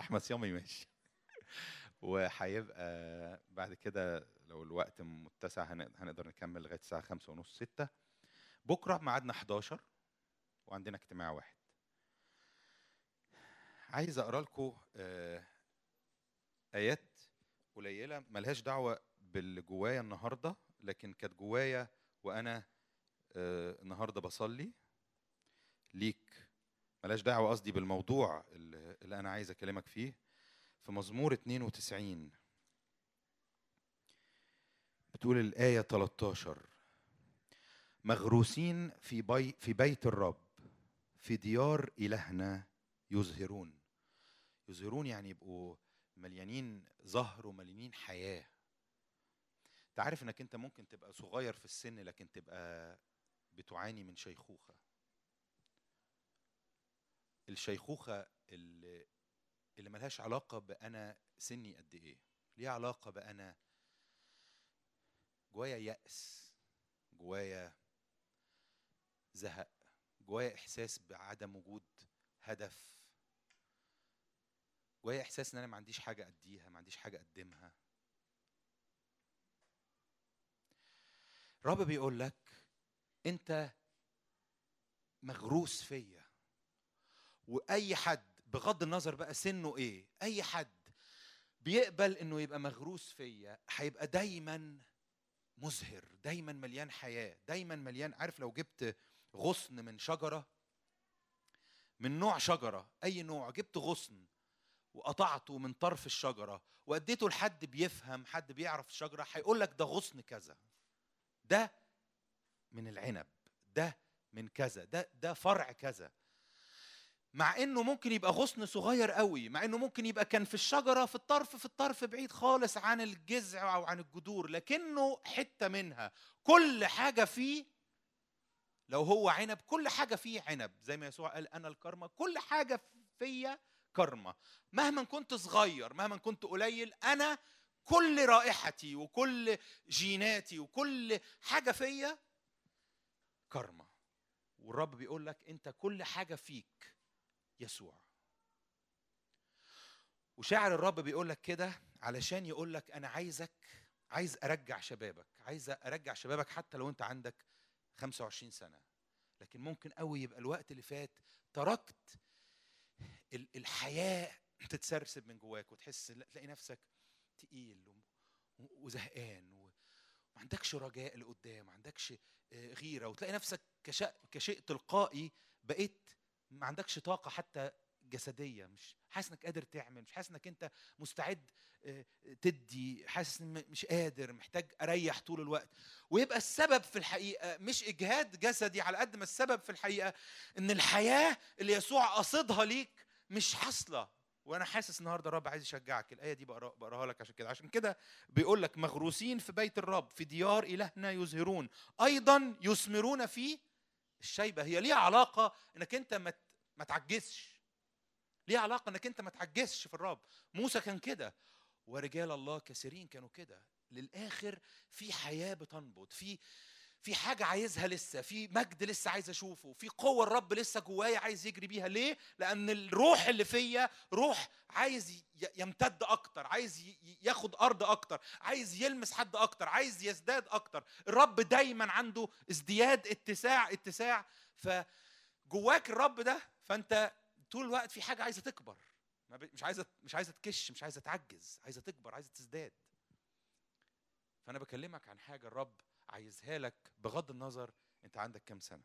احمد صيامي ماشي وهيبقى بعد كده لو الوقت متسع هن- هنقدر نكمل لغايه الساعه خمسة ونص ستة بكره ميعادنا 11 وعندنا اجتماع واحد عايز اقرا لكم ايات قليله ملهاش دعوه باللي جوايا النهارده لكن كانت جوايا وانا آه، النهارده بصلي ليك ملهاش دعوه قصدي بالموضوع اللي اللي انا عايز اكلمك فيه في مزمور 92 بتقول الآية 13 مغروسين في بي في بيت الرب في ديار إلهنا يزهرون يزهرون يعني يبقوا مليانين زهر ومليانين حياة انت عارف انك انت ممكن تبقى صغير في السن لكن تبقى بتعاني من شيخوخة الشيخوخة اللي اللي ملهاش علاقة بأنا سني قد إيه ليها علاقة بأنا جوايا يأس جوايا زهق جوايا إحساس بعدم وجود هدف جوايا إحساس إن أنا ما عنديش حاجة أديها ما عنديش حاجة أقدمها الرب بيقول لك أنت مغروس فيا واي حد بغض النظر بقى سنه ايه اي حد بيقبل انه يبقى مغروس فيا هيبقى دايما مزهر دايما مليان حياه دايما مليان عارف لو جبت غصن من شجره من نوع شجره اي نوع جبت غصن وقطعته من طرف الشجره واديته لحد بيفهم حد بيعرف الشجره هيقول لك ده غصن كذا ده من العنب ده من كذا ده ده فرع كذا مع انه ممكن يبقى غصن صغير قوي مع انه ممكن يبقى كان في الشجره في الطرف في الطرف بعيد خالص عن الجذع او عن الجذور لكنه حته منها كل حاجه فيه لو هو عنب كل حاجه فيه عنب زي ما يسوع قال انا الكرمه كل حاجه فيا كرمه مهما كنت صغير مهما كنت قليل انا كل رائحتي وكل جيناتي وكل حاجه فيا كرمه والرب بيقول لك انت كل حاجه فيك يسوع وشاعر الرب بيقول لك كده علشان يقول لك انا عايزك عايز ارجع شبابك عايز ارجع شبابك حتى لو انت عندك 25 سنه لكن ممكن قوي يبقى الوقت اللي فات تركت ال- الحياه تتسرسب من جواك وتحس لا- تلاقي نفسك تقيل و- وزهقان وما عندكش رجاء لقدام ما عندكش آه، غيره وتلاقي نفسك كشيء كشيء تلقائي بقيت ما عندكش طاقه حتى جسديه مش حاسس انك قادر تعمل مش حاسس انك انت مستعد آه، تدي حاسس ان مش قادر محتاج اريح طول الوقت ويبقى السبب في الحقيقه مش اجهاد جسدي على قد ما السبب في الحقيقه ان الحياه اللي يسوع قصدها ليك مش حاصله وانا حاسس النهارده الرب عايز يشجعك الايه دي بقرا- بقراها لك عشان كده عشان كده بيقول لك مغروسين في بيت الرب في ديار الهنا يزهرون ايضا يثمرون في الشيبه هي ليها علاقه انك انت ما ت- ما تعجزش ليها علاقه انك انت ما تعجزش في الرب موسى كان كده ورجال الله كثيرين كانوا كده للاخر في حياه بتنبض في في حاجة عايزها لسه، في مجد لسه عايز أشوفه، في قوة الرب لسه جوايا عايز يجري بيها، ليه؟ لأن الروح اللي فيا روح عايز ي- يمتد أكتر، عايز ي- ي- ياخد أرض أكتر، عايز يلمس حد أكتر، عايز يزداد أكتر، الرب دايما عنده ازدياد اتساع اتساع، فجواك الرب ده فأنت طول الوقت في حاجة عايزة تكبر، ما ب- مش عايزة مش عايزة تكش، مش عايزة تعجز، عايزة تكبر، عايزة تزداد. فأنا بكلمك عن حاجة الرب عايزها لك بغض النظر انت عندك كام سنه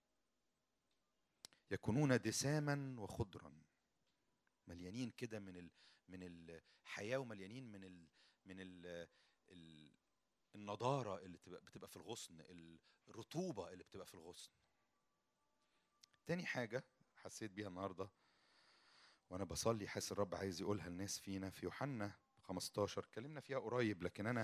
يكونون دساما وخضرا مليانين كده من ال... من الحياه ومليانين من ال... من ال... ال... النضاره اللي بتبقى بتبقى في الغصن الرطوبه اللي بتبقى في الغصن تاني حاجه حسيت بيها النهارده وانا بصلي حاسس الرب عايز يقولها الناس فينا في يوحنا 15 اتكلمنا فيها قريب لكن انا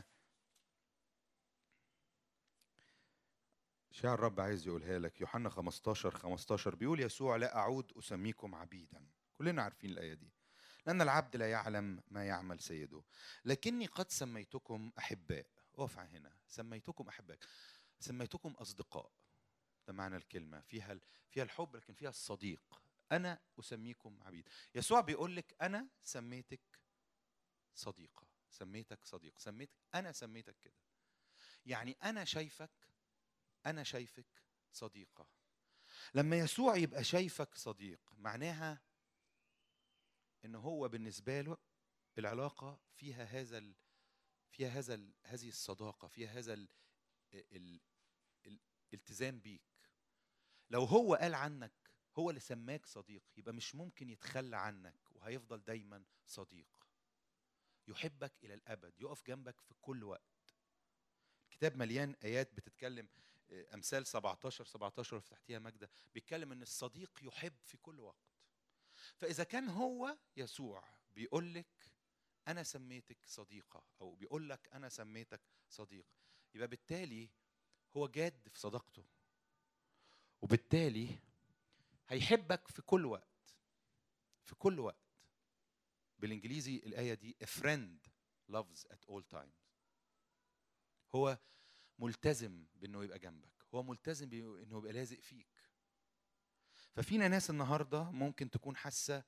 شاعر الرب عايز يقولها لك يوحنا 15 15 بيقول يسوع لا أعود أسميكم عبيدا كلنا عارفين الآية دي لأن العبد لا يعلم ما يعمل سيده لكني قد سميتكم أحباء اقف هنا سميتكم أحباء سميتكم أصدقاء ده معنى الكلمة فيها فيها الحب لكن فيها الصديق انا اسميكم عبيد يسوع بيقول لك انا سميتك صديقه سميتك صديق سميت انا سميتك كده يعني انا شايفك انا شايفك صديقه لما يسوع يبقى شايفك صديق معناها ان هو بالنسبه له العلاقه فيها هذا ال... فيها هذا ال... هذه الصداقه فيها هذا ال... ال... ال... الالتزام بيك لو هو قال عنك هو اللي سماك صديق يبقى مش ممكن يتخلى عنك وهيفضل دايما صديق يحبك الى الابد يقف جنبك في كل وقت الكتاب مليان ايات بتتكلم امثال 17 17 في تحتيها ماجده بيتكلم ان الصديق يحب في كل وقت فاذا كان هو يسوع بيقول لك انا سميتك صديقه او بيقول لك انا سميتك صديق يبقى بالتالي هو جاد في صداقته وبالتالي هيحبك في كل وقت في كل وقت بالانجليزي الايه دي a friend loves at all times هو ملتزم بانه يبقى جنبك هو ملتزم بانه يبقى لازق فيك ففينا ناس النهارده ممكن تكون حاسه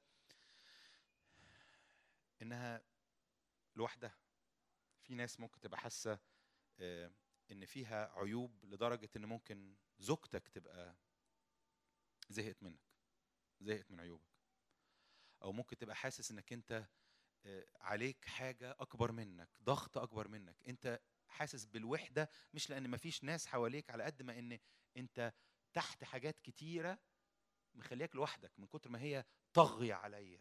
انها لوحدها في ناس ممكن تبقى حاسه ان فيها عيوب لدرجه ان ممكن زوجتك تبقى زهقت منك زهقت من عيوبك او ممكن تبقى حاسس انك انت عليك حاجه اكبر منك ضغط اكبر منك انت حاسس بالوحده مش لان مفيش ناس حواليك على قد ما ان انت تحت حاجات كتيره مخلياك لوحدك من كتر ما هي طاغيه عليا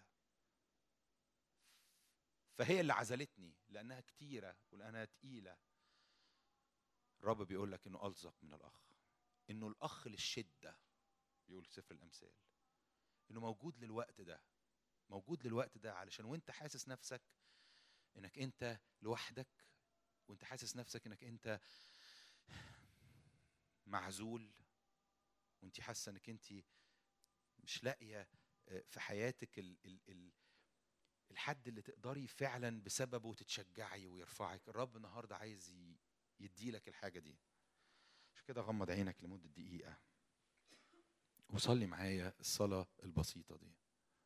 فهي اللي عزلتني لانها كتيره ولانها تقيله الرب بيقول لك انه الزق من الاخ انه الاخ للشده بيقول في سفر الامثال انه موجود للوقت ده موجود للوقت ده علشان وانت حاسس نفسك انك انت لوحدك وانت حاسس نفسك انك انت معزول وانت حاسه انك انت مش لاقيه في حياتك ال ال ال الحد اللي تقدري فعلا بسببه تتشجعي ويرفعك الرب النهارده عايز يديلك الحاجه دي عشان كده غمض عينك لمده دقيقه وصلي معايا الصلاه البسيطه دي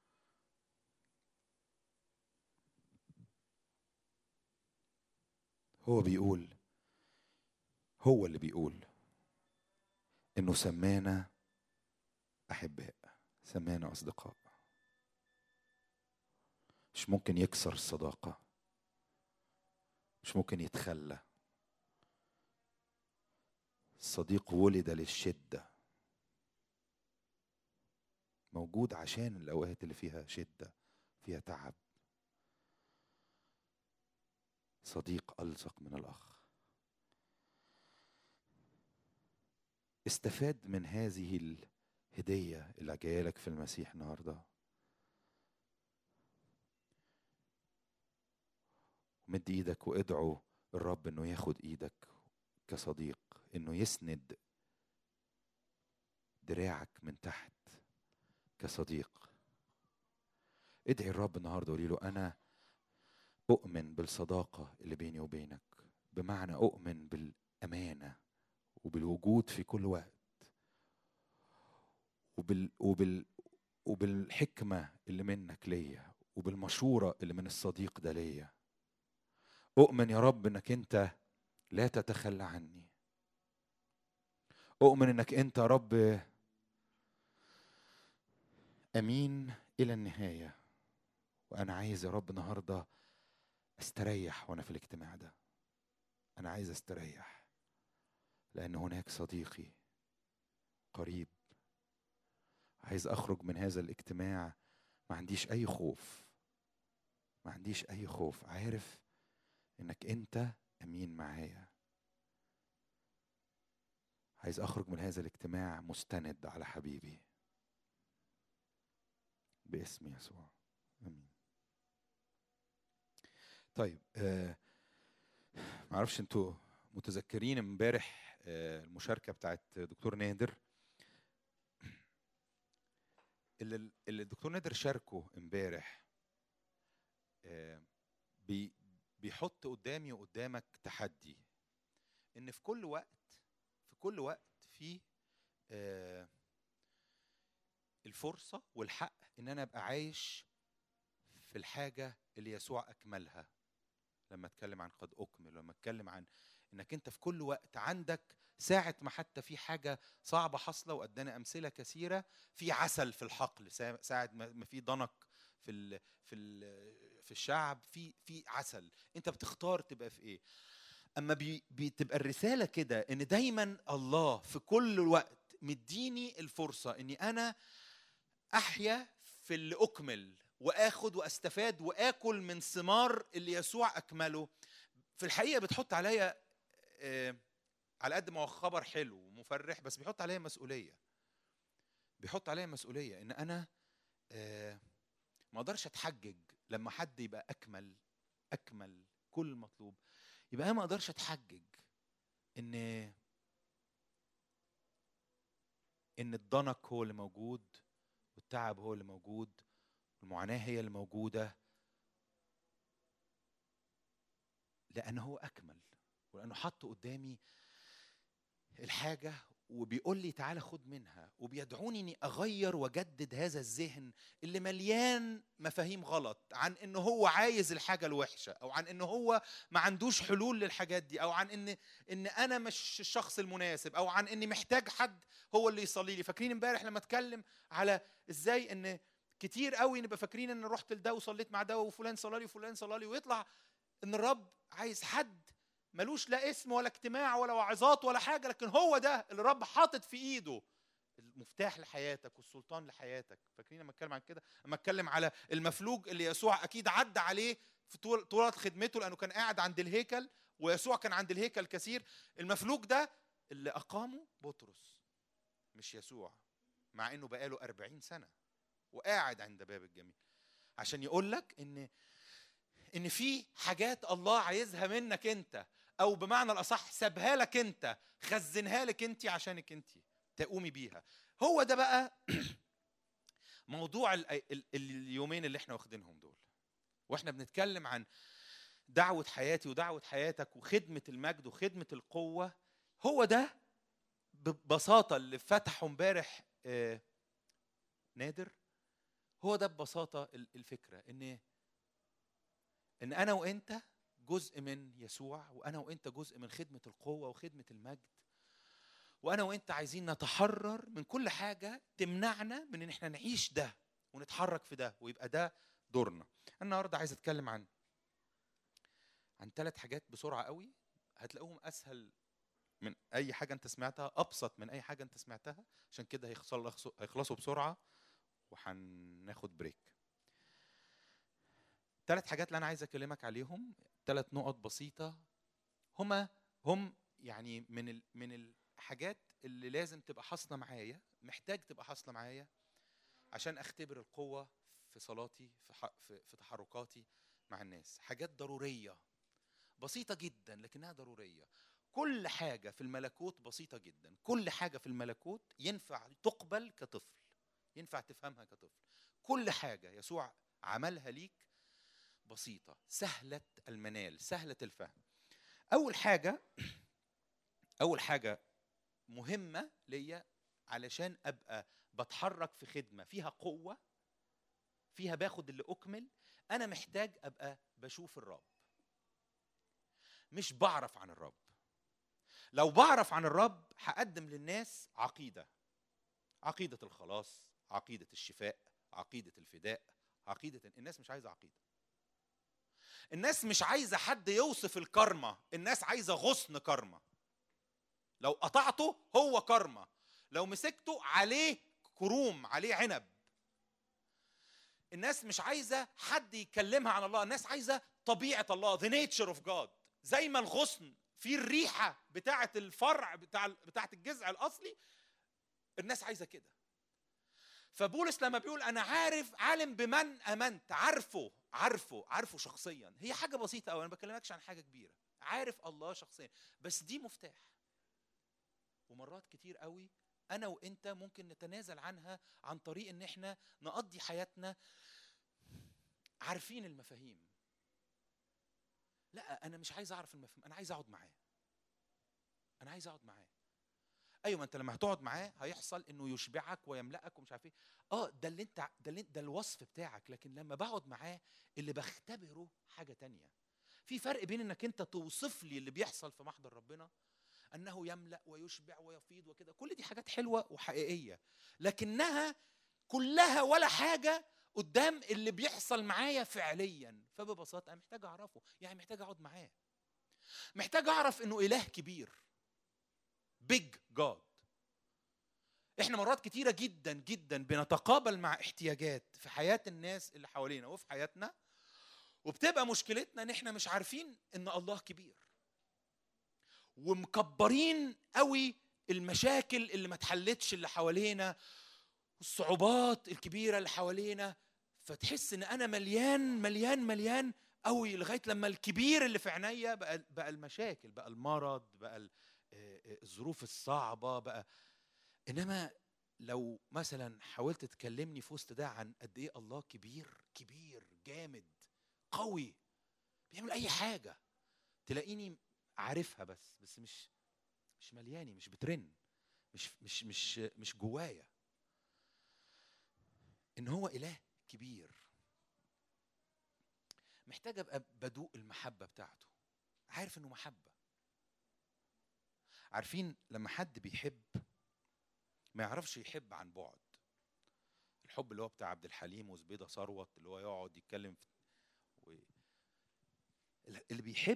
هو بيقول هو اللي بيقول انه سمانا احباء سمانا اصدقاء مش ممكن يكسر الصداقه مش ممكن يتخلى الصديق ولد للشده موجود عشان الاوقات اللي فيها شده فيها تعب صديق الصق من الاخ استفاد من هذه الهديه اللي جايه لك في المسيح النهارده مد ايدك وادعو الرب انه ياخد ايدك كصديق انه يسند دراعك من تحت كصديق ادعي الرب النهارده وقولي له انا اؤمن بالصداقه اللي بيني وبينك بمعنى اؤمن بالامانه وبالوجود في كل وقت وبال وبال وبالحكمه اللي منك ليا وبالمشوره اللي من الصديق ده ليا اؤمن يا رب انك انت لا تتخلى عني اؤمن انك انت يا رب امين الى النهايه وانا عايز يا رب النهارده استريح وانا في الاجتماع ده انا عايز استريح لان هناك صديقي قريب عايز اخرج من هذا الاجتماع ما عنديش اي خوف ما عنديش اي خوف عارف انك انت امين معايا عايز اخرج من هذا الاجتماع مستند على حبيبي باسم يسوع امين طيب آه معرفش انتوا متذكرين امبارح آه المشاركه بتاعت دكتور نادر اللي اللي الدكتور نادر شاركه امبارح آه بي بيحط قدامي وقدامك تحدي ان في كل وقت في كل وقت في آه الفرصه والحق ان انا ابقى عايش في الحاجه اللي يسوع اكملها لما اتكلم عن قد اكمل لما اتكلم عن انك انت في كل وقت عندك ساعة ما حتى في حاجة صعبة حاصلة وأدانا أمثلة كثيرة في عسل في الحقل ساعة ما في ضنك في ال في ال في الشعب في في عسل أنت بتختار تبقى في إيه أما بي بتبقى الرسالة كده إن دايما الله في كل وقت مديني الفرصة إني أنا أحيا في اللي أكمل واخد واستفاد واكل من ثمار اللي يسوع اكمله في الحقيقه بتحط عليا آه على قد ما هو خبر حلو ومفرح بس بيحط عليا مسؤوليه بيحط عليا مسؤوليه ان انا آه ما اقدرش اتحجج لما حد يبقى اكمل اكمل كل مطلوب يبقى انا ما اقدرش اتحجج ان ان الضنك هو اللي موجود والتعب هو اللي موجود المعاناة هي اللي موجودة لأنه هو أكمل ولأنه حط قدامي الحاجة وبيقول لي تعالى خد منها وبيدعوني اني اغير واجدد هذا الذهن اللي مليان مفاهيم غلط عن انه هو عايز الحاجه الوحشه او عن انه هو ما عندوش حلول للحاجات دي او عن ان ان انا مش الشخص المناسب او عن اني محتاج حد هو اللي يصلي لي فاكرين امبارح لما اتكلم على ازاي ان كتير قوي نبقى فاكرين ان رحت لده وصليت مع ده وفلان صلى لي وفلان صلى لي ويطلع ان الرب عايز حد ملوش لا اسم ولا اجتماع ولا وعظات ولا حاجه لكن هو ده اللي الرب حاطط في ايده المفتاح لحياتك والسلطان لحياتك فاكرين لما اتكلم عن كده لما اتكلم على المفلوج اللي يسوع اكيد عدى عليه في طول طول خدمته لانه كان قاعد عند الهيكل ويسوع كان عند الهيكل كثير المفلوج ده اللي اقامه بطرس مش يسوع مع انه بقاله أربعين سنه وقاعد عند باب الجميل عشان يقول لك ان ان في حاجات الله عايزها منك انت او بمعنى الاصح سابها لك انت خزنها لك انت عشانك انت تقومي بيها هو ده بقى موضوع اليومين اللي احنا واخدينهم دول واحنا بنتكلم عن دعوة حياتي ودعوة حياتك وخدمة المجد وخدمة القوة هو ده ببساطة اللي فتحه امبارح نادر هو ده ببساطة الفكرة إن إن أنا وأنت جزء من يسوع وأنا وأنت جزء من خدمة القوة وخدمة المجد وأنا وأنت عايزين نتحرر من كل حاجة تمنعنا من إن إحنا نعيش ده ونتحرك في ده ويبقى ده دورنا. النهارده عايز أتكلم عن عن ثلاث حاجات بسرعة قوي هتلاقوهم أسهل من أي حاجة أنت سمعتها أبسط من أي حاجة أنت سمعتها عشان كده هيخلصوا بسرعة وهناخد بريك ثلاث حاجات اللي انا عايز اكلمك عليهم ثلاث نقط بسيطه هما هم يعني من ال من الحاجات اللي لازم تبقى حاصله معايا محتاج تبقى حاصله معايا عشان اختبر القوه في صلاتي في في, في تحركاتي مع الناس حاجات ضروريه بسيطه جدا لكنها ضروريه كل حاجه في الملكوت بسيطه جدا كل حاجه في الملكوت ينفع تقبل كطفل ينفع تفهمها كطفل كل حاجة يسوع عملها ليك بسيطة سهلة المنال سهلة الفهم أول حاجة أول حاجة مهمة ليا علشان أبقى بتحرك في خدمة فيها قوة فيها باخد اللي أكمل أنا محتاج أبقى بشوف الرب مش بعرف عن الرب لو بعرف عن الرب هقدم للناس عقيدة عقيدة الخلاص عقيدة الشفاء عقيدة الفداء عقيدة الناس مش عايزة عقيدة الناس مش عايزة حد يوصف الكرمة الناس عايزة غصن كرمة لو قطعته هو كرمة لو مسكته عليه كروم عليه عنب الناس مش عايزة حد يكلمها عن الله الناس عايزة طبيعة الله the nature of God زي ما الغصن فيه الريحة بتاعة الفرع بتاع بتاعة الجذع الأصلي الناس عايزة كده فبولس لما بيقول انا عارف عالم بمن امنت عارفه عارفه عارفه شخصيا هي حاجه بسيطه قوي انا ما بكلمكش عن حاجه كبيره عارف الله شخصيا بس دي مفتاح ومرات كتير قوي انا وانت ممكن نتنازل عنها عن طريق ان احنا نقضي حياتنا عارفين المفاهيم لا انا مش عايز اعرف المفاهيم انا عايز اقعد معاه انا عايز اقعد معاه ايوه ما انت لما هتقعد معاه هيحصل انه يشبعك ويملأك ومش عارف ايه اه ده اللي انت ده اللي ده الوصف بتاعك لكن لما بقعد معاه اللي بختبره حاجه تانية في فرق بين انك انت توصف لي اللي بيحصل في محضر ربنا انه يملا ويشبع ويفيض وكده كل دي حاجات حلوه وحقيقيه لكنها كلها ولا حاجه قدام اللي بيحصل معايا فعليا فببساطه انا محتاج اعرفه يعني محتاج اقعد معاه محتاج اعرف انه اله كبير بيج جاد احنا مرات كتيره جدا جدا بنتقابل مع احتياجات في حياه الناس اللي حوالينا وفي حياتنا وبتبقى مشكلتنا ان احنا مش عارفين ان الله كبير ومكبرين قوي المشاكل اللي ما اتحلتش اللي حوالينا والصعوبات الكبيره اللي حوالينا فتحس ان انا مليان مليان مليان قوي لغايه لما الكبير اللي في عينيا بقى بقى المشاكل بقى المرض بقى ال- آه، آه، الظروف الصعبه بقى انما لو مثلا حاولت تكلمني في وسط ده عن قد ايه الله كبير كبير جامد قوي بيعمل اي حاجه تلاقيني عارفها بس بس مش مش ملياني مش بترن مش مش مش مش جوايا ان هو اله كبير محتاج ابقى بدوق المحبه بتاعته عارف انه محبه عارفين لما حد بيحب ما يعرفش يحب عن بعد الحب اللي هو بتاع عبد الحليم وزبيده ثروت اللي هو يقعد يتكلم في و... اللي بيحب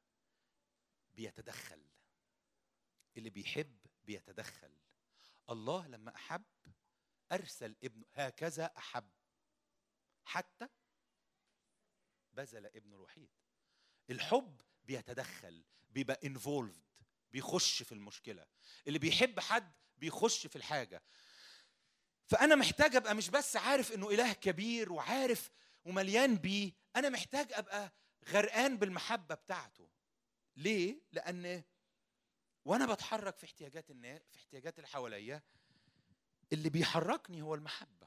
بيتدخل اللي بيحب بيتدخل الله لما احب ارسل ابنه هكذا احب حتى بذل ابنه الوحيد الحب بيتدخل بيبقى انفولفد بيخش في المشكله اللي بيحب حد بيخش في الحاجه فانا محتاج ابقى مش بس عارف انه اله كبير وعارف ومليان بيه انا محتاج ابقى غرقان بالمحبه بتاعته ليه لان وانا بتحرك في احتياجات الناس في احتياجات اللي حواليا اللي بيحركني هو المحبه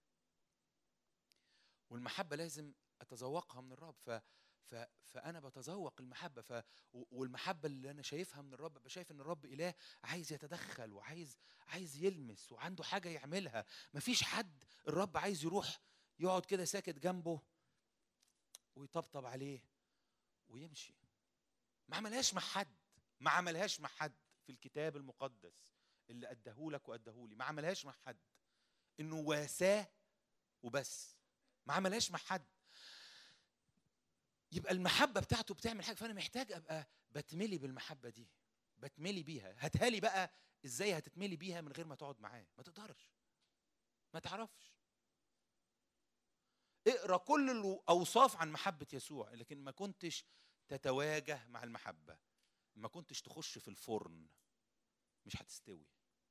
والمحبه لازم اتذوقها من الرب ف ف فانا بتذوق المحبه ف و- والمحبه اللي انا شايفها من الرب بشايف ان الرب اله عايز يتدخل وعايز عايز يلمس وعنده حاجه يعملها مفيش حد الرب عايز يروح يقعد كده ساكت جنبه ويطبطب عليه ويمشي ما عملهاش مع حد ما عملهاش مع حد في الكتاب المقدس اللي اداهولك واداهولي ما عملهاش مع حد انه واساه وبس ما عملهاش مع حد يبقى المحبه بتاعته بتعمل حاجه فانا محتاج ابقى بتملي بالمحبه دي بتملي بيها هاتها لي بقى ازاي هتتملي بيها من غير ما تقعد معاه ما تقدرش ما تعرفش اقرا كل الاوصاف عن محبه يسوع لكن ما كنتش تتواجه مع المحبه ما كنتش تخش في الفرن مش هتستوي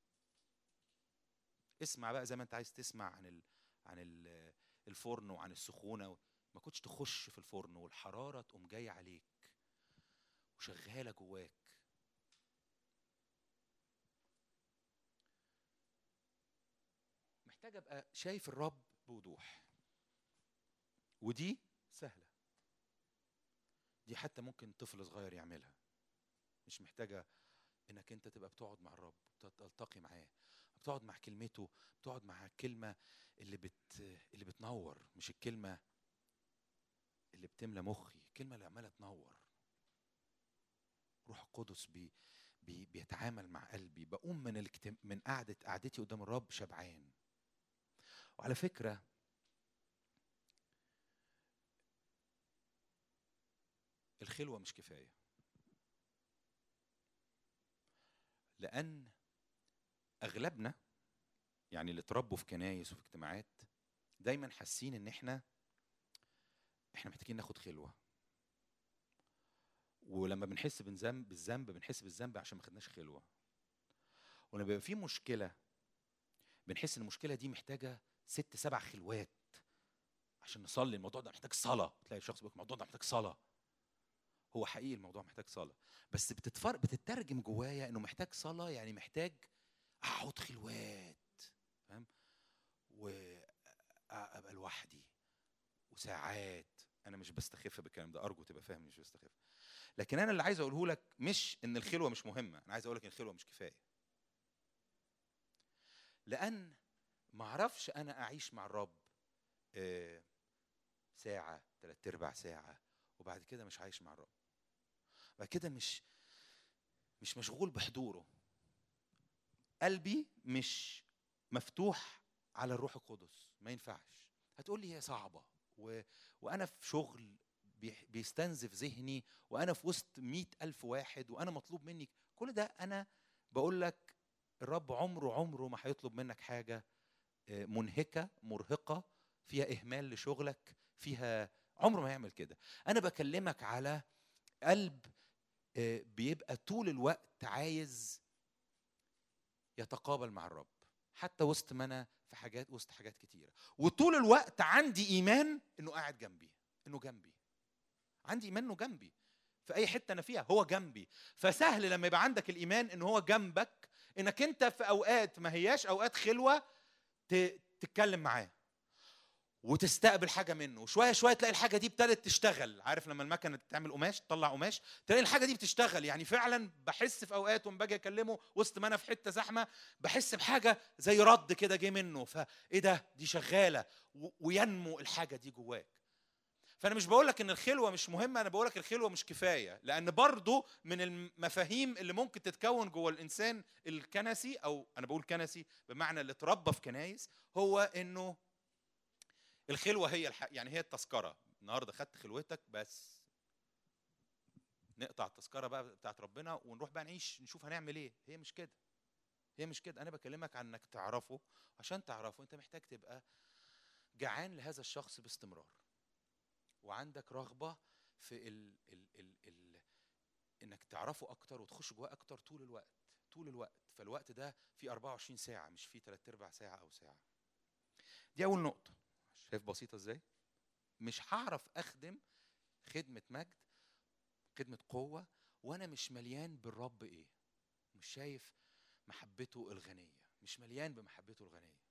اسمع بقى زي ما انت عايز تسمع عن ال... عن ال... الفرن وعن السخونه ما كنتش تخش في الفرن والحراره تقوم جايه عليك وشغاله جواك محتاج ابقى شايف الرب بوضوح ودي سهله دي حتى ممكن طفل صغير يعملها مش محتاجه انك انت تبقى بتقعد مع الرب تلتقي معاه بتقعد مع كلمته بتقعد مع الكلمه اللي بت اللي بتنور مش الكلمه اللي بتملى مخي الكلمه اللي عماله تنور روح القدس بي بي بيتعامل مع قلبي بقوم من الاجتم... من قعده قعدتي قدام الرب شبعان وعلى فكره الخلوه مش كفايه لان اغلبنا يعني اللي اتربوا في كنايس وفي اجتماعات دايما حاسين ان احنا احنا محتاجين ناخد خلوه ولما بنحس بالذنب بالذنب بنحس بالذنب عشان ما خدناش خلوه ولما بيبقى في مشكله بنحس ان المشكله دي محتاجه ست سبع خلوات عشان نصلي الموضوع ده محتاج صلاه تلاقي الشخص بيقول الموضوع ده محتاج صلاه هو حقيقي الموضوع محتاج صلاه بس بتتفرق بتترجم جوايا انه محتاج صلاه يعني محتاج اقعد خلوات فاهم وابقى لوحدي وساعات انا مش بستخف بالكلام ده ارجو تبقى فاهم مش بستخف لكن انا اللي عايز اقوله لك مش ان الخلوه مش مهمه انا عايز اقول لك ان الخلوه مش كفايه لان ما اعرفش انا اعيش مع الرب آه، ساعه ثلاث ارباع ساعه وبعد كده مش عايش مع الرب بعد كده مش مش مشغول بحضوره قلبي مش مفتوح على الروح القدس ما ينفعش هتقول لي هي صعبة و... وأنا في شغل بي- بيستنزف ذهني وأنا في وسط مئة ألف واحد وأنا مطلوب مني كل ده أنا بقول لك الرب عمره عمره ما هيطلب منك حاجة آه، منهكة مرهقة فيها إهمال لشغلك فيها عمره ما يعمل كده أنا بكلمك على قلب آه، بيبقى طول الوقت عايز يتقابل مع الرب حتى وسط ما انا في حاجات وسط حاجات كتيره وطول الوقت عندي ايمان انه قاعد جنبي انه جنبي عندي ايمان انه جنبي في اي حته انا فيها هو جنبي فسهل لما يبقى عندك الايمان ان هو جنبك انك انت في اوقات ما هياش اوقات خلوه ت- تتكلم معاه وتستقبل حاجه منه وشويه شويه تلاقي الحاجه دي ابتدت تشتغل عارف لما المكنه تعمل قماش تطلع قماش تلاقي الحاجه دي بتشتغل يعني فعلا بحس في اوقات وما باجي اكلمه وسط ما انا في حته زحمه بحس بحاجه زي رد كده جه منه فايه ده دي شغاله و- وينمو الحاجه دي جواك فانا مش بقول لك ان الخلوه مش مهمه انا بقول لك الخلوه مش كفايه لان برضو من المفاهيم اللي ممكن تتكون جوه الانسان الكنسي او انا بقول كنسي بمعنى اللي اتربى في كنايس هو انه الخلوه هي الح... يعني هي التذكره النهارده خدت خلوتك بس نقطع التذكره بقى بتاعت ربنا ونروح بقى نعيش نشوف هنعمل ايه هي مش كده هي مش كده انا بكلمك عن انك تعرفه عشان تعرفه انت محتاج تبقى جعان لهذا الشخص باستمرار وعندك رغبه في ال ال ال ال انك تعرفه اكتر وتخش جواه اكتر طول الوقت طول الوقت فالوقت ده في 24 ساعه مش في 3 ارباع ساعه او ساعه دي اول نقطه شايف بسيطه ازاي مش هعرف اخدم خدمه مجد خدمه قوه وانا مش مليان بالرب ايه مش شايف محبته الغنيه مش مليان بمحبته الغنيه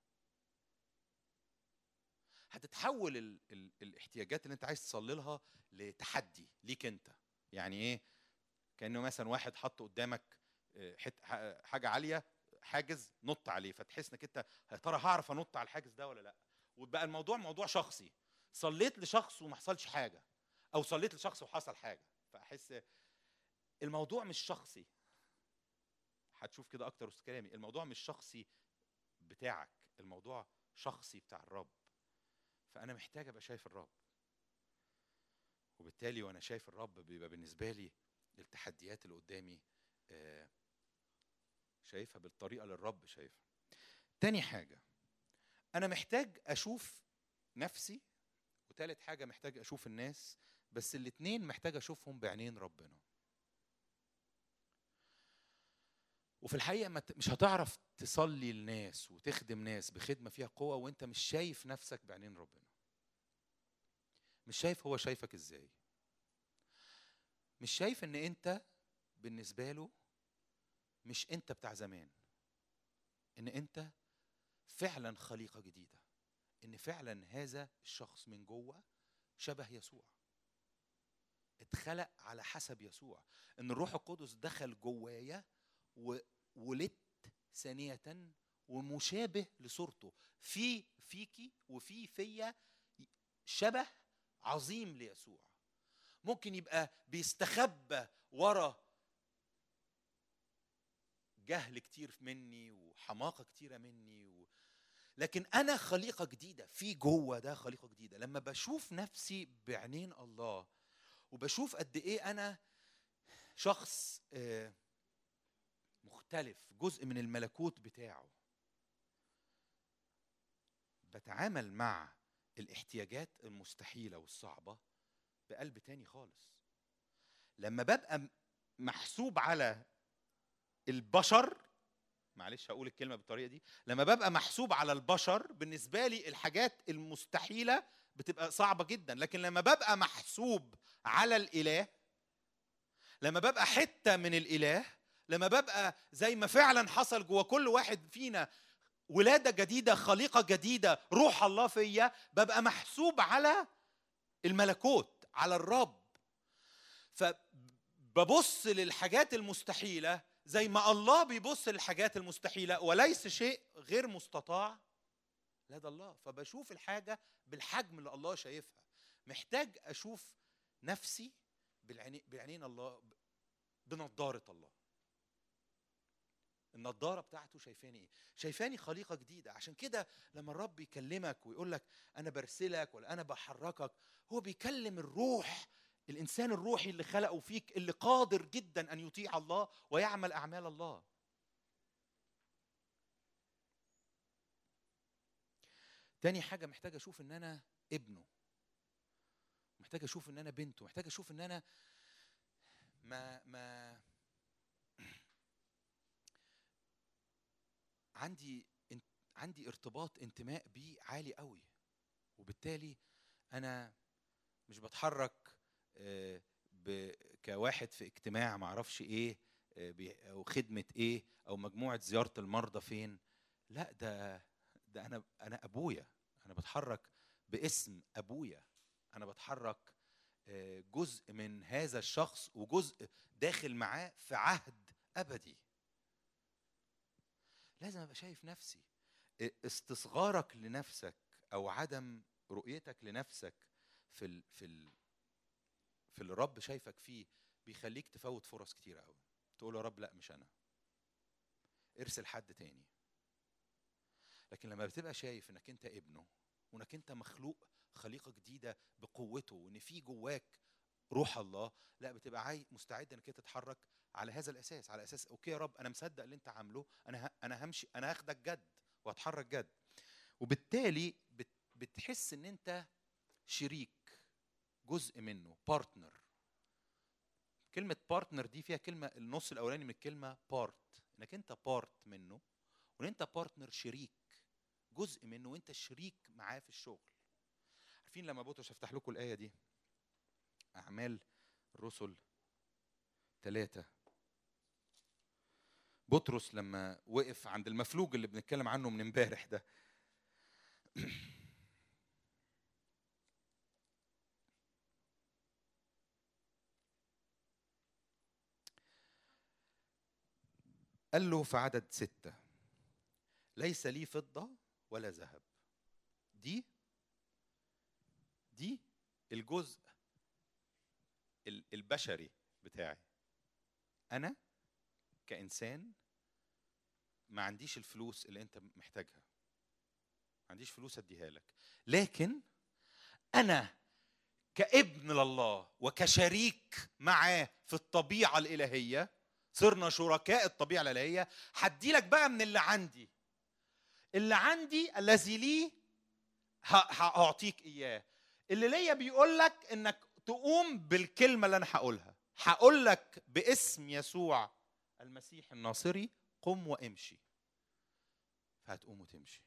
هتتحول ال ال الاحتياجات اللي انت عايز تصلي لها لتحدي ليك انت يعني ايه كانه مثلا واحد حط قدامك آه، حت ح- حاجه عاليه حاجز نط عليه فتحس انك انت يا ترى هعرف انط على الحاجز ده ولا لا وبقى الموضوع موضوع شخصي صليت لشخص وما حصلش حاجه او صليت لشخص وحصل حاجه فاحس الموضوع مش شخصي هتشوف كده اكتر وسط كلامي الموضوع مش شخصي بتاعك الموضوع شخصي بتاع الرب فانا محتاج ابقى شايف الرب وبالتالي وانا شايف الرب بيبقى بالنسبه لي التحديات اللي قدامي آه، شايفها بالطريقه اللي الرب شايفها تاني حاجه انا محتاج اشوف نفسي وتالت حاجه محتاج اشوف الناس بس الاتنين محتاج اشوفهم بعينين ربنا وفي الحقيقه ما ت- مش هتعرف تصلي لناس وتخدم ناس بخدمه فيها قوه وانت مش شايف نفسك بعينين ربنا مش شايف هو شايفك ازاي مش شايف ان انت بالنسبه له مش انت بتاع زمان ان انت فعلا خليقه جديده ان فعلا هذا الشخص من جوه شبه يسوع اتخلق على حسب يسوع ان الروح القدس دخل جوايا وولدت ثانيه ومشابه لصورته في فيكي وفي فيا شبه عظيم ليسوع ممكن يبقى بيستخبى ورا جهل كتير مني وحماقه كتيره مني و... لكن انا خليقه جديده في جوه ده خليقه جديده لما بشوف نفسي بعينين الله وبشوف قد ايه انا شخص آه، مختلف جزء من الملكوت بتاعه بتعامل مع الاحتياجات المستحيله والصعبه بقلب تاني خالص لما ببقى م- محسوب على البشر معلش هقول الكلمه بالطريقه دي لما ببقى محسوب على البشر بالنسبه لي الحاجات المستحيله بتبقى صعبه جدا لكن لما ببقى محسوب على الاله لما ببقى حته من الاله لما ببقى زي ما فعلا حصل جوه كل واحد فينا ولاده جديده خليقه جديده روح الله فيا ببقى محسوب على الملكوت على الرب فببص للحاجات المستحيله زي ما الله بيبص للحاجات المستحيله وليس شيء غير مستطاع لدى الله فبشوف الحاجه بالحجم اللي الله شايفها محتاج اشوف نفسي بالعينين بعينين الله بنضاره الله النضاره بتاعته شايفاني ايه شايفاني خليقه جديده عشان كده لما الرب يكلمك ويقول لك انا برسلك ولا انا بحركك هو بيكلم الروح الانسان الروحي اللي خلقه فيك اللي قادر جدا ان يطيع الله ويعمل اعمال الله تاني حاجه محتاج اشوف ان انا ابنه محتاج اشوف ان انا بنته محتاج اشوف ان انا ما ما عندي عندي ارتباط انتماء بيه عالي قوي وبالتالي انا مش بتحرك آه، كواحد في اجتماع معرفش ايه آه، او خدمه ايه او مجموعه زياره المرضى فين لا ده ده انا انا ابويا انا بتحرك باسم ابويا انا بتحرك آه، جزء من هذا الشخص وجزء داخل معاه في عهد ابدي لازم ابقى شايف نفسي استصغارك لنفسك او عدم رؤيتك لنفسك في ال في ال في اللي الرب شايفك فيه بيخليك تفوت فرص كتير قوي تقول يا رب لا مش انا ارسل حد تاني لكن لما بتبقى شايف انك انت ابنه وانك انت مخلوق خليقه جديده بقوته وان في جواك روح الله لا بتبقى عاي مستعد انك تتحرك على هذا الاساس على اساس اوكي يا رب انا مصدق اللي انت عامله انا انا همشي انا هاخدك جد وهتحرك جد وبالتالي بتحس ان انت شريك جزء منه بارتنر كلمة بارتنر دي فيها كلمة النص الأولاني من الكلمة بارت إنك أنت بارت منه وإن أنت بارتنر شريك جزء منه وأنت شريك معاه في الشغل عارفين لما بطرس أفتح لكم الآية دي أعمال الرسل ثلاثة بطرس لما وقف عند المفلوج اللي بنتكلم عنه من امبارح ده قال له في عدد ستة ليس لي فضة ولا ذهب دي دي الجزء البشري بتاعي أنا كإنسان ما عنديش الفلوس اللي أنت محتاجها ما عنديش فلوس أديها لك لكن أنا كابن لله وكشريك معاه في الطبيعة الإلهية صرنا شركاء الطبيعه الالهيه هدي لك بقى من اللي عندي اللي عندي الذي لي هاعطيك اياه اللي ليا بيقول لك انك تقوم بالكلمه اللي انا هقولها هقول لك باسم يسوع المسيح الناصري قم وامشي فهتقوم وتمشي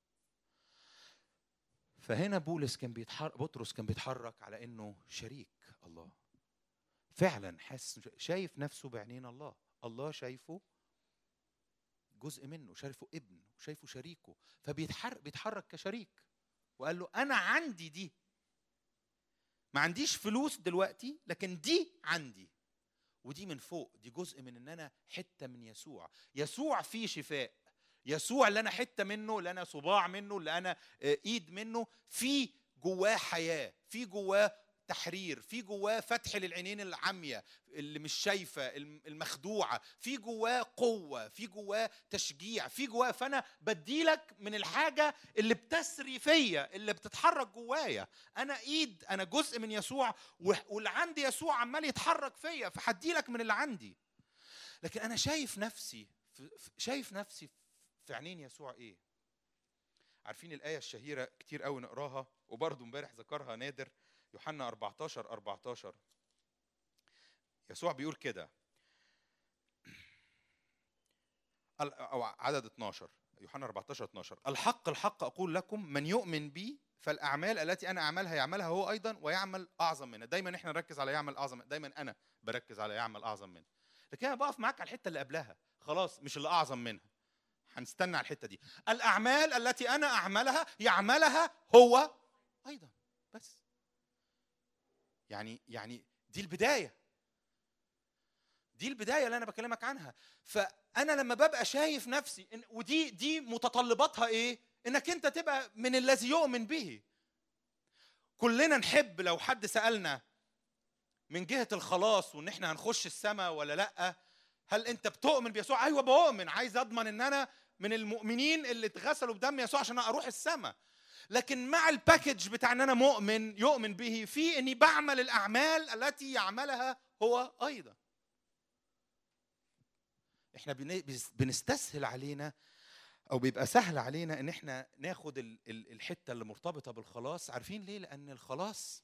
فهنا بولس كان بيتحرك بطرس كان بيتحرك على انه شريك الله فعلا حاسس شايف نفسه بعينين الله الله شايفه جزء منه شايفه ابن وشايفه شريكه فبيتحرك بيتحرك كشريك وقال له انا عندي دي ما عنديش فلوس دلوقتي لكن دي عندي ودي من فوق دي جزء من ان انا حته من يسوع يسوع فيه شفاء يسوع اللي انا حته منه اللي انا صباع منه اللي انا آه، ايد منه في جواه حياه في جواه تحرير في جواه فتح للعينين العمية اللي مش شايفة المخدوعة في جواه قوة في جواه تشجيع في جواه فأنا بديلك من الحاجة اللي بتسري فيا اللي بتتحرك جوايا أنا إيد أنا جزء من يسوع واللي عندي يسوع عمال يتحرك فيا فهديلك من اللي عندي لكن أنا شايف نفسي شايف نفسي في عينين يسوع إيه عارفين الآية الشهيرة كتير قوي نقراها وبرضه امبارح ذكرها نادر يوحنا 14 14 يسوع بيقول كده او عدد 12 يوحنا 14 12 الحق الحق اقول لكم من يؤمن بي فالاعمال التي انا اعملها يعملها هو ايضا ويعمل اعظم منها دايما احنا نركز على يعمل اعظم دايما انا بركز على يعمل اعظم منها لكن انا بقف معاك على الحته اللي قبلها خلاص مش اللي اعظم منها هنستنى على الحته دي الاعمال التي انا اعملها يعملها هو ايضا بس يعني يعني دي البدايه دي البدايه اللي انا بكلمك عنها فانا لما ببقى شايف نفسي إن ودي دي متطلباتها ايه انك انت تبقى من الذي يؤمن به كلنا نحب لو حد سالنا من جهه الخلاص وان احنا هنخش السماء ولا لا هل انت بتؤمن بيسوع ايوه بؤمن عايز اضمن ان انا من المؤمنين اللي اتغسلوا بدم يسوع عشان اروح السماء لكن مع الباكج بتاع ان انا مؤمن يؤمن به في اني بعمل الاعمال التي يعملها هو ايضا احنا بن- بس- بنستسهل علينا او بيبقى سهل علينا ان احنا ناخد ال- ال- الحته اللي مرتبطه بالخلاص عارفين ليه لان الخلاص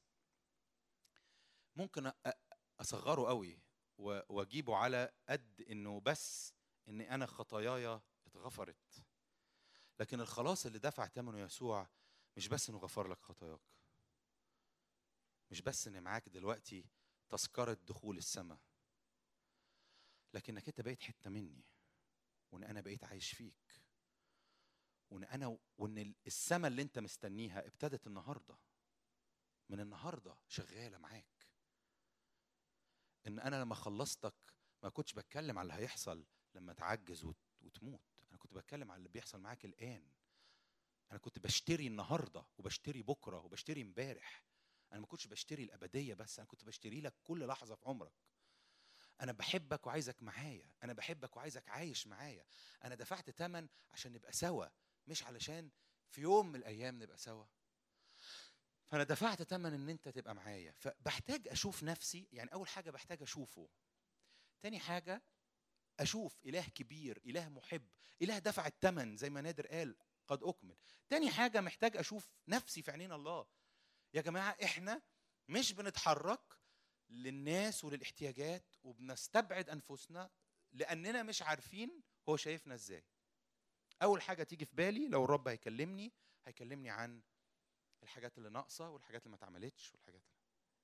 ممكن أ- اصغره قوي و- واجيبه على قد انه بس ان انا خطاياي اتغفرت لكن الخلاص اللي دفع ثمنه يسوع مش بس انه غفر لك خطاياك مش بس ان معاك دلوقتي تذكرة دخول السماء لكنك انت بقيت حتة مني وان انا بقيت عايش فيك وان انا وان السماء اللي انت مستنيها ابتدت النهارده من النهارده شغاله معاك ان انا لما خلصتك ما كنتش بتكلم على اللي هيحصل لما تعجز وت- وتموت انا كنت بتكلم على اللي بيحصل معاك الان انا كنت بشتري النهارده وبشتري بكره وبشتري امبارح انا ما كنتش بشتري الابديه بس انا كنت بشتري لك كل لحظه في عمرك انا بحبك وعايزك معايا انا بحبك وعايزك عايش معايا انا دفعت ثمن عشان نبقى سوا مش علشان في يوم من الايام نبقى سوا فانا دفعت ثمن ان انت تبقى معايا فبحتاج اشوف نفسي يعني اول حاجه بحتاج اشوفه تاني حاجه اشوف اله كبير اله محب اله دفع الثمن زي ما نادر قال قد اكمل تاني حاجه محتاج اشوف نفسي في عينين الله يا جماعه احنا مش بنتحرك للناس وللاحتياجات وبنستبعد انفسنا لاننا مش عارفين هو شايفنا ازاي اول حاجه تيجي في بالي لو الرب هيكلمني هيكلمني عن الحاجات اللي ناقصه والحاجات اللي ما اتعملتش والحاجات اللي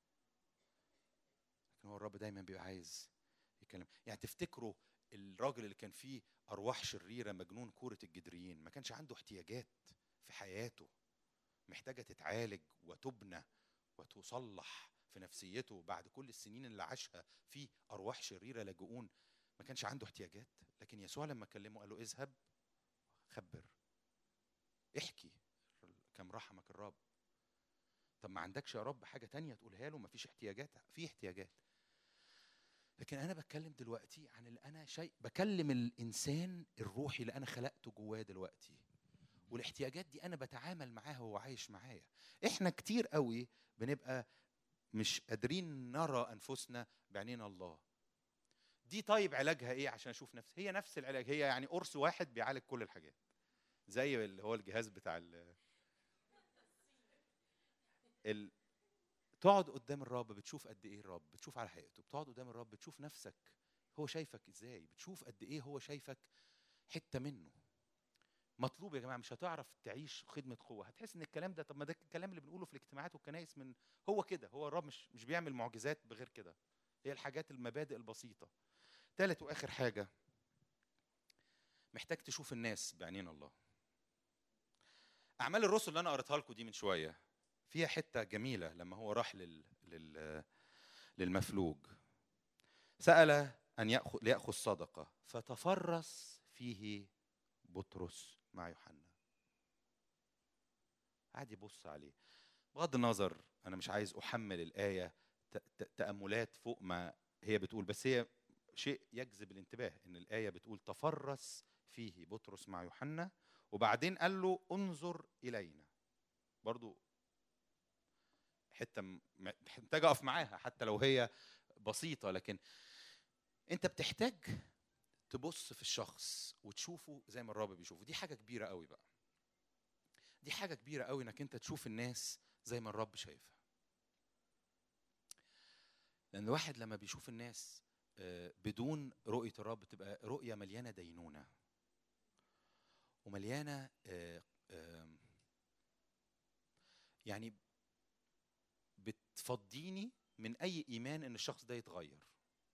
لكن هو الرب دايما بيبقى عايز يتكلم يعني تفتكروا الراجل اللي كان فيه ارواح شريره مجنون كوره الجدريين ما كانش عنده احتياجات في حياته محتاجه تتعالج وتبنى وتصلح في نفسيته بعد كل السنين اللي عاشها في ارواح شريره لاجئون ما كانش عنده احتياجات لكن يسوع لما كلمه قال له اذهب خبر احكي كم رحمك الرب طب ما عندكش يا رب حاجه تانية تقولها له ما فيش احتياجات في احتياجات لكن انا بتكلم دلوقتي عن اللي انا شيء بكلم الانسان الروحي اللي انا خلقته جواه دلوقتي والاحتياجات دي انا بتعامل معاها وهو عايش معايا احنا كتير قوي بنبقى مش قادرين نرى انفسنا بعينين الله دي طيب علاجها ايه عشان اشوف نفسي هي نفس العلاج هي يعني قرص واحد بيعالج كل الحاجات زي اللي هو الجهاز بتاع ال ال تقعد قدام الرب بتشوف قد ايه الرب بتشوف على حقيقته بتقعد قدام الرب بتشوف نفسك هو شايفك ازاي بتشوف قد ايه هو شايفك حته منه مطلوب يا جماعه مش هتعرف تعيش خدمه قوه هتحس ان الكلام ده طب ما ده الكلام اللي بنقوله في الاجتماعات والكنائس من هو كده هو الرب مش مش بيعمل معجزات بغير كده هي الحاجات المبادئ البسيطه ثالث واخر حاجه محتاج تشوف الناس بعينين الله اعمال الرسل اللي انا قريتها لكم دي من شويه فيها حته جميله لما هو راح لل, لل... للمفلوج سال ان ياخذ لياخذ صدقه فتفرس فيه بطرس مع يوحنا قعد يبص عليه بغض النظر انا مش عايز احمل الايه ت- ت- تاملات فوق ما هي بتقول بس هي شيء يجذب الانتباه ان الايه بتقول تفرس فيه بطرس مع يوحنا وبعدين قال له انظر الينا برضو حته م- محتاج اقف معاها حتى لو هي بسيطه لكن انت بتحتاج تبص في الشخص وتشوفه زي ما الرب بيشوفه دي حاجه كبيره قوي بقى دي حاجه كبيره قوي انك انت تشوف الناس زي ما الرب شايفها لان الواحد لما بيشوف الناس آه، بدون رؤيه الرب تبقى رؤيه مليانه دينونه ومليانه آه، آم، يعني بتفضيني من اي ايمان ان الشخص ده يتغير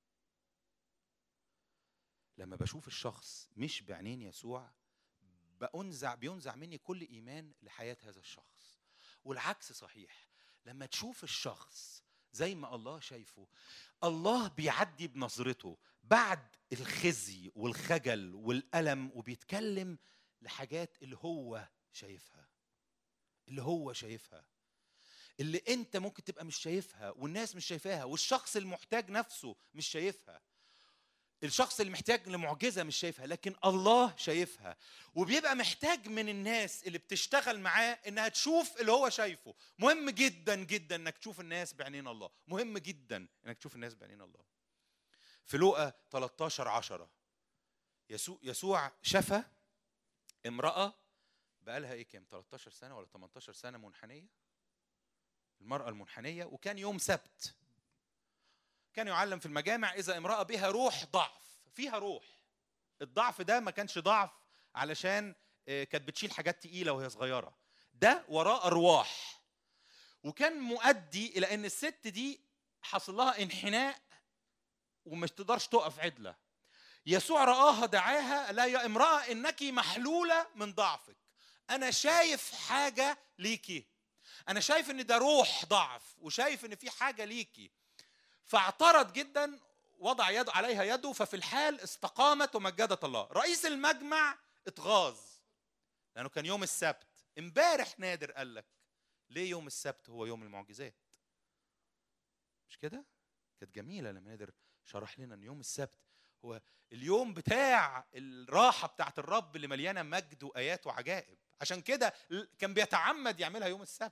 لما بشوف الشخص مش بعينين يسوع بأنزع بينزع مني كل ايمان لحياه هذا الشخص والعكس صحيح لما تشوف الشخص زي ما الله شايفه الله بيعدي بنظرته بعد الخزي والخجل والألم وبيتكلم لحاجات اللي هو شايفها اللي هو شايفها اللي انت ممكن تبقى مش شايفها والناس مش شايفاها والشخص المحتاج نفسه مش شايفها الشخص اللي محتاج لمعجزة مش شايفها لكن الله شايفها وبيبقى محتاج من الناس اللي بتشتغل معاه انها تشوف اللي هو شايفه مهم جدا جدا انك تشوف الناس بعينين الله مهم جدا انك تشوف الناس بعينين الله في لوقا 13 10 يسوع يسوع شفى امرأة بقالها ايه كام 13 سنة ولا 18 سنة منحنية المرأة المنحنية وكان يوم سبت كان يعلم في المجامع إذا امرأة بها روح ضعف فيها روح الضعف ده ما كانش ضعف علشان آه، كانت بتشيل حاجات تقيلة وهي صغيرة ده وراه أرواح وكان مؤدي إلى أن الست دي حصل لها انحناء ومش تقدرش تقف عدلة يسوع رآها دعاها لا يا امرأة إنك محلولة من ضعفك أنا شايف حاجة ليكي أنا شايف إن ده روح ضعف وشايف إن في حاجة ليكي فاعترض جدا وضع يده عليها يده ففي الحال استقامت ومجدت الله رئيس المجمع اتغاظ لانه كان يوم السبت امبارح نادر قال لك ليه يوم السبت هو يوم المعجزات مش كده كانت جميله لما نادر شرح لنا ان يوم السبت هو اليوم بتاع الراحه بتاعت الرب اللي مليانه مجد وايات وعجائب عشان كده كان بيتعمد يعملها يوم السبت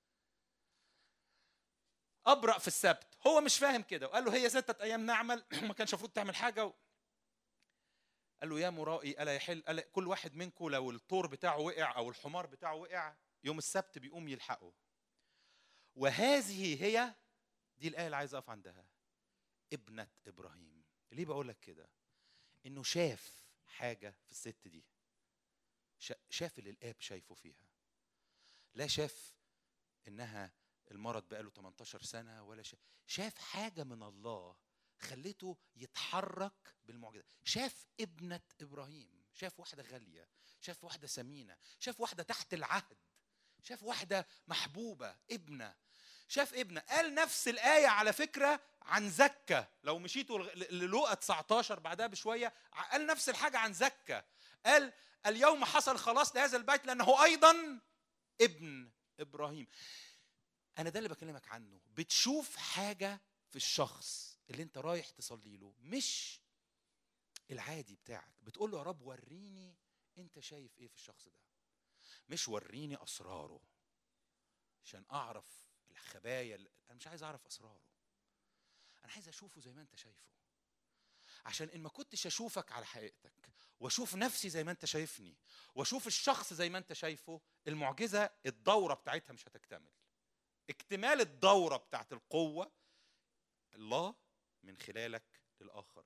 ابرأ في السبت هو مش فاهم كده وقال له هي ستة ايام نعمل ما كانش المفروض تعمل حاجه و... قال له يا مرائي الا يحل ألا كل واحد منكم لو الطور بتاعه وقع او الحمار بتاعه وقع يوم السبت بيقوم يلحقه وهذه هي دي الايه اللي عايز اقف عندها ابنه ابراهيم ليه بقول لك كده انه شاف حاجه في الست دي شاف اللي الاب شايفه فيها لا شاف انها المرض بقاله 18 سنه ولا شاف شاف حاجه من الله خلته يتحرك بالمعجزه شاف ابنه ابراهيم شاف واحده غاليه شاف واحده سمينه شاف واحده تحت العهد شاف واحده محبوبه ابنه شاف ابنه قال نفس الايه على فكره عن زكا لو مشيتوا للوقا 19 بعدها بشويه قال نفس الحاجه عن زكا قال اليوم حصل خلاص لهذا البيت لانه ايضا ابن ابراهيم انا ده اللي بكلمك عنه بتشوف حاجه في الشخص اللي انت رايح تصلي له مش العادي بتاعك بتقول له يا رب وريني انت شايف ايه في الشخص ده مش وريني اسراره عشان اعرف الخبايا انا مش عايز اعرف اسراره انا عايز اشوفه زي ما انت شايفه عشان ان ما كنتش اشوفك على حقيقتك واشوف نفسي زي ما انت شايفني واشوف الشخص زي ما انت شايفه المعجزه الدوره بتاعتها مش هتكتمل اكتمال الدورة بتاعت القوة الله من خلالك للآخر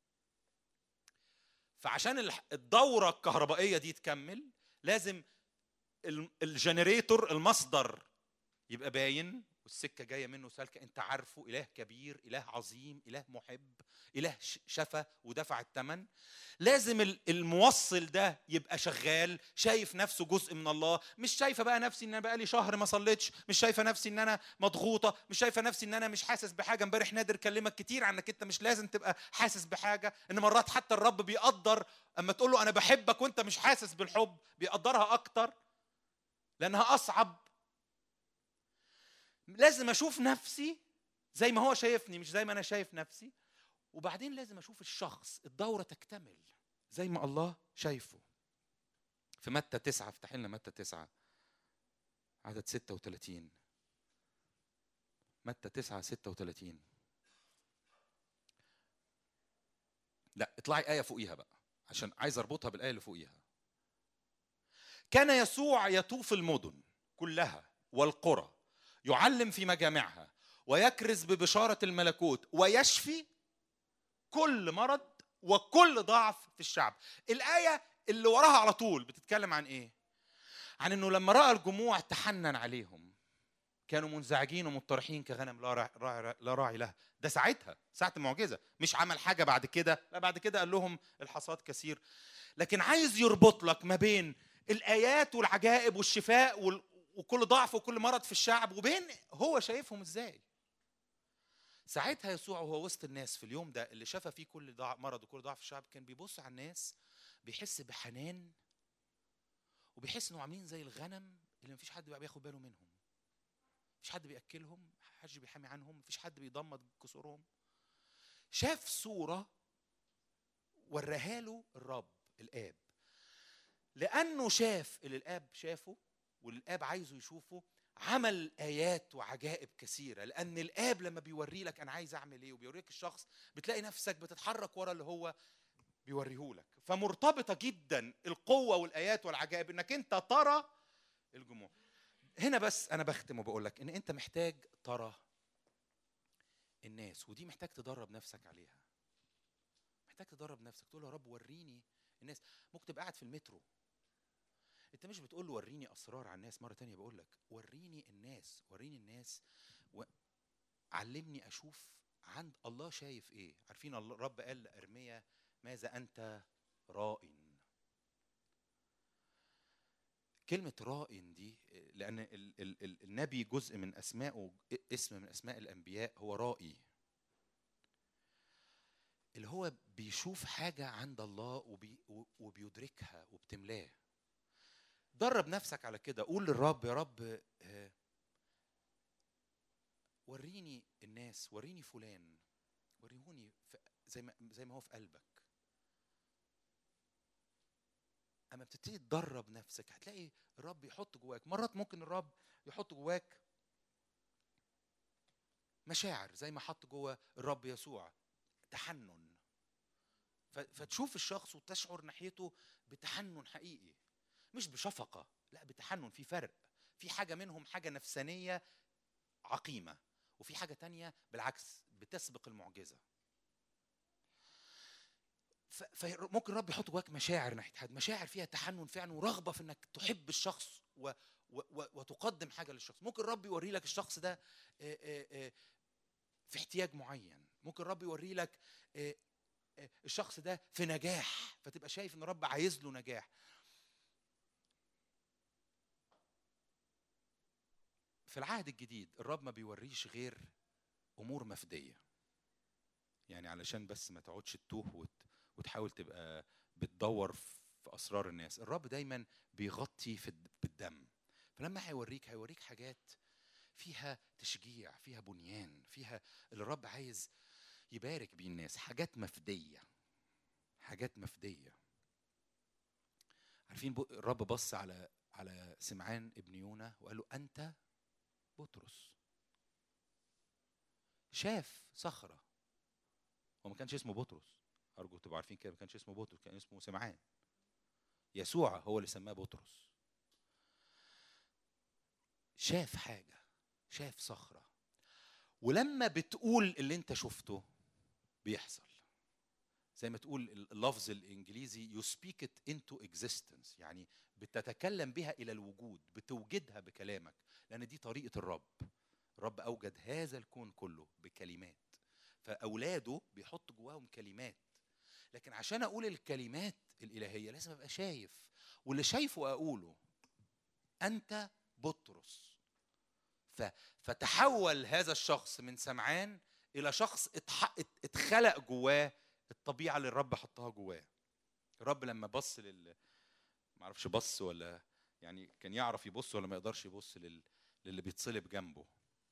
فعشان الدورة الكهربائية دي تكمل لازم الجنريتور المصدر يبقى باين والسكة جاية منه سالكة أنت عارفه إله كبير إله عظيم إله محب إله شفى ودفع الثمن لازم الموصل ده يبقى شغال شايف نفسه جزء من الله مش شايفة بقى نفسي إن أنا بقى لي شهر ما صليتش مش شايفة نفسي إن أنا مضغوطة مش شايفة نفسي إن أنا مش حاسس بحاجة امبارح نادر كلمك كتير عنك أنت مش لازم تبقى حاسس بحاجة إن مرات حتى الرب بيقدر أما تقول له أنا بحبك وأنت مش حاسس بالحب بيقدرها أكتر لأنها أصعب لازم اشوف نفسي زي ما هو شايفني مش زي ما انا شايف نفسي وبعدين لازم اشوف الشخص الدوره تكتمل زي ما الله شايفه في متى تسعة افتح لنا متى تسعة عدد 36 متى تسعة 36 لا اطلعي آية فوقيها بقى عشان عايز اربطها بالآية اللي فوقيها كان يسوع يطوف المدن كلها والقرى يعلم في مجامعها ويكرز ببشارة الملكوت ويشفي كل مرض وكل ضعف في الشعب الآية اللي وراها على طول بتتكلم عن إيه؟ عن إنه لما رأى الجموع تحنن عليهم كانوا منزعجين ومضطرحين كغنم لا راعي, لا راعي لها ده ساعتها ساعة المعجزة مش عمل حاجة بعد كده لا بعد كده قال لهم الحصاد كثير لكن عايز يربط لك ما بين الآيات والعجائب والشفاء وكل ضعف وكل مرض في الشعب وبين هو شايفهم ازاي ساعتها يسوع وهو وسط الناس في اليوم ده اللي شاف فيه كل ضع مرض وكل ضعف الشعب كان بيبص على الناس بيحس بحنان وبيحس انهم عاملين زي الغنم اللي مفيش حد بقى بياخد باله منهم مفيش حد بياكلهم محدش بيحامي عنهم مفيش حد بيضمد كسورهم شاف صوره وراها له الرب الاب لانه شاف اللي الاب شافه واللي الاب عايزه يشوفه عمل ايات وعجائب كثيره لان الاب لما بيوري لك انا عايز اعمل ايه وبيوريك الشخص بتلاقي نفسك بتتحرك ورا اللي هو بيوريهولك فمرتبطه جدا القوه والايات والعجائب انك انت ترى الجموع هنا بس انا بختم وبقول لك ان انت محتاج ترى الناس ودي محتاج تدرب نفسك عليها محتاج تدرب نفسك تقول يا رب وريني الناس ممكن تبقى قاعد في المترو انت مش بتقول له وريني اسرار عن الناس مره تانية بقول لك وريني الناس وريني الناس و... علمني اشوف عند الله شايف ايه عارفين الله الرب قال لارميا ماذا انت رائن كلمة رائن دي لأن ال ال ال النبي جزء من أسمائه اسم من أسماء الأنبياء هو رائي اللي هو بيشوف حاجة عند الله وبي وبيدركها وبتملاه درب نفسك على كده قول للرب يا رب آه، وريني الناس وريني فلان وريهوني زي ما زي ما هو في قلبك اما بتبتدي تدرب نفسك هتلاقي الرب يحط جواك مرات ممكن الرب يحط جواك مشاعر زي ما حط جوا الرب يسوع تحنن فتشوف الشخص وتشعر ناحيته بتحنن حقيقي مش بشفقه لا بتحنن في فرق في حاجه منهم حاجه نفسانيه عقيمه وفي حاجه تانية بالعكس بتسبق المعجزه فممكن رب يحط جواك مشاعر ناحيه حد مشاعر فيها تحنن فعلا ورغبه في انك تحب الشخص و و و وتقدم حاجه للشخص ممكن رب يوري لك الشخص ده في احتياج معين ممكن رب يوري لك الشخص ده في نجاح فتبقى شايف ان رب عايز له نجاح في العهد الجديد الرب ما بيوريش غير امور مفديه يعني علشان بس ما تقعدش تتوه وت... وتحاول تبقى بتدور في اسرار الناس الرب دايما بيغطي في بالدم فلما هيوريك هيوريك حاجات فيها تشجيع فيها بنيان فيها اللي الرب عايز يبارك بيه الناس حاجات مفديه حاجات مفديه عارفين الرب بص على على سمعان ابن يونا وقال له انت بطرس شاف صخره هو ما كانش اسمه بطرس ارجو تبقوا عارفين كده ما كانش اسمه بطرس كان اسمه سمعان يسوع هو اللي سماه بطرس شاف حاجه شاف صخره ولما بتقول اللي انت شفته بيحصل زي ما تقول اللفظ الانجليزي you speak it into existence يعني بتتكلم بها الى الوجود بتوجدها بكلامك لان دي طريقه الرب الرب اوجد هذا الكون كله بكلمات فاولاده بيحط جواهم كلمات لكن عشان اقول الكلمات الالهيه لازم ابقى شايف واللي شايفه اقوله انت بطرس فتحول هذا الشخص من سمعان الى شخص اتخلق جواه الطبيعه اللي الرب حطها جواه الرب لما بص لل ما اعرفش بص ولا يعني كان يعرف يبص ولا ما يقدرش يبص لل... للي بيتصلب جنبه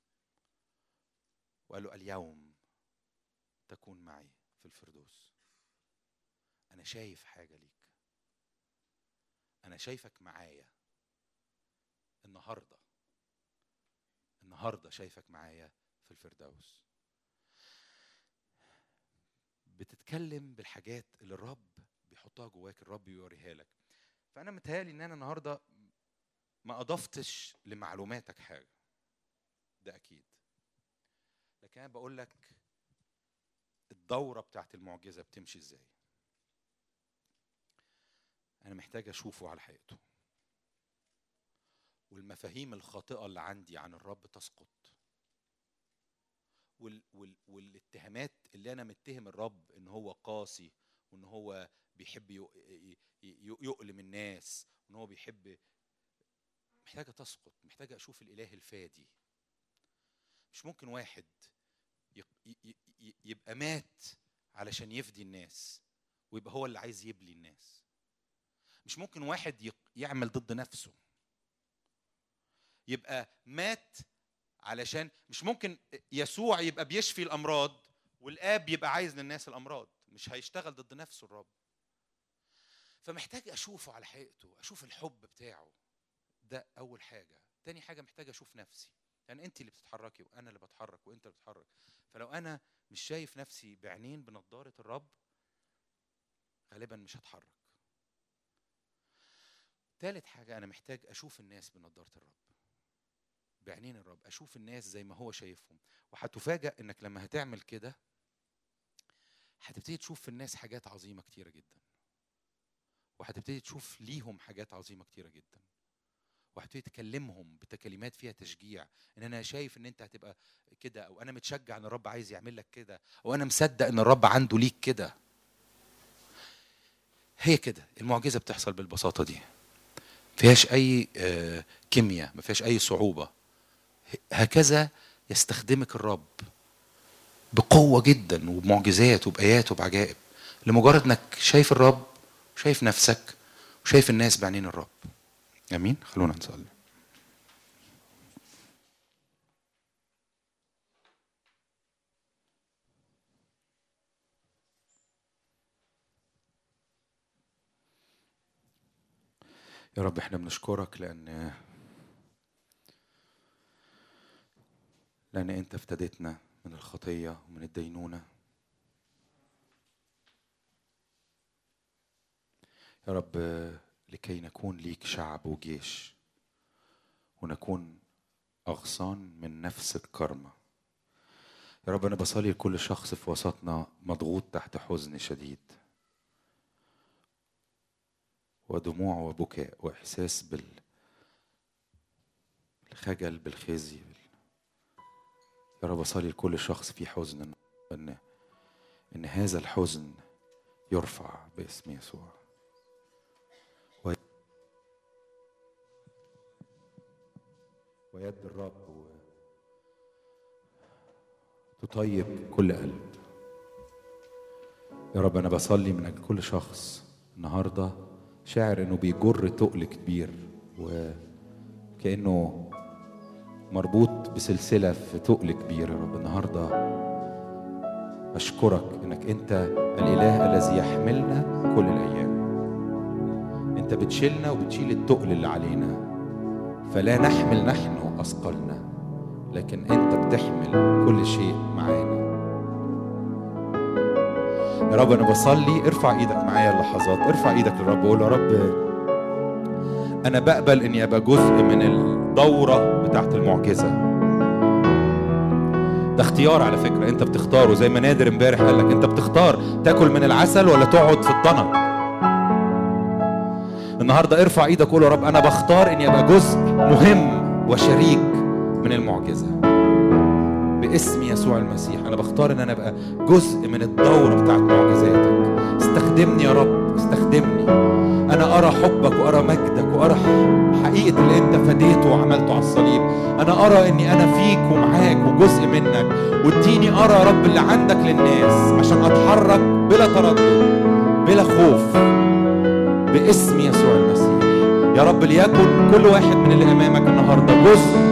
وقال له اليوم تكون معي في الفردوس انا شايف حاجه ليك انا شايفك معايا النهارده النهارده شايفك معايا في الفردوس بتتكلم بالحاجات اللي الرب بيحطها جواك الرب يوريها لك فانا متهيالي ان انا النهارده ما اضفتش لمعلوماتك حاجه ده اكيد لكن انا بقول لك الدوره بتاعت المعجزه بتمشي ازاي انا محتاج اشوفه على حقيقته والمفاهيم الخاطئه اللي عندي عن الرب تسقط وال وال والاتهامات اللي انا متهم الرب ان هو قاسي وان هو بيحب يؤلم الناس وان هو بيحب محتاجه تسقط محتاجه اشوف الاله الفادي مش ممكن واحد مات علشان يفدي الناس ويبقى هو اللي عايز يبلي الناس مش ممكن واحد يق- يعمل ضد نفسه يبقى مات علشان مش ممكن يسوع يبقى بيشفي الامراض والاب يبقى عايز للناس الامراض مش هيشتغل ضد نفسه الرب فمحتاج اشوفه على حقيقته اشوف الحب بتاعه ده اول حاجه تاني حاجه محتاج اشوف نفسي يعني انت اللي بتتحركي وانا اللي بتحرك وانت اللي بتتحرك فلو انا مش شايف نفسي بعينين بنضاره الرب غالبا مش هتحرك تالت حاجه انا محتاج اشوف الناس بنضاره الرب بعينين الرب اشوف الناس زي ما هو شايفهم وهتفاجأ انك لما هتعمل كده هتبتدي تشوف في الناس حاجات عظيمه كتيره جدا وهتبتدي تشوف ليهم حاجات عظيمه كتيره جدا وهتبتدي تكلمهم بكلمات فيها تشجيع ان انا شايف ان انت هتبقى كده او انا متشجع ان الرب عايز يعمل لك كده او انا مصدق ان الرب عنده ليك كده هي كده المعجزه بتحصل بالبساطه دي فيهاش اي آه، كيمياء ما فيهاش اي صعوبه هكذا يستخدمك الرب بقوه جدا وبمعجزات وبايات وبعجائب لمجرد انك شايف الرب شايف نفسك وشايف الناس بعينين الرب امين خلونا نصلي يا رب احنا بنشكرك لان لان انت افتديتنا من الخطيه ومن الدينونه يا رب لكي نكون ليك شعب وجيش ونكون أغصان من نفس الكرمة يا رب أنا بصلي لكل شخص في وسطنا مضغوط تحت حزن شديد ودموع وبكاء وإحساس بال بالخجل بالخزي يا رب أصلي لكل شخص في حزن إن إن هذا الحزن يرفع باسم يسوع ويد الرب تطيب كل قلب يا رب انا بصلي من اجل كل شخص النهارده شاعر انه بيجر تقل كبير وكانه مربوط بسلسله في تقل كبير يا رب النهارده اشكرك انك انت الاله الذي يحملنا كل الايام انت بتشيلنا وبتشيل التقل اللي علينا فلا نحمل نحن أثقالنا لكن أنت بتحمل كل شيء معانا يا رب أنا بصلي ارفع إيدك معايا اللحظات ارفع إيدك للرب وقول يا رب أنا بقبل إني أبقى جزء من الدورة بتاعت المعجزة ده اختيار على فكرة أنت بتختاره زي ما نادر امبارح قال لك أنت بتختار تاكل من العسل ولا تقعد في الضنك النهارده ارفع ايدك قول يا رب انا بختار اني ابقى جزء مهم وشريك من المعجزه باسم يسوع المسيح انا بختار ان انا ابقى جزء من الدوره بتاعت معجزاتك استخدمني يا رب استخدمني انا ارى حبك وارى مجدك وارى حقيقه اللي انت فديته وعملته على الصليب انا ارى اني انا فيك ومعاك وجزء منك واديني ارى يا رب اللي عندك للناس عشان اتحرك بلا تردد بلا خوف باسم يسوع المسيح يا رب ليكن كل واحد من اللي امامك النهارده جزء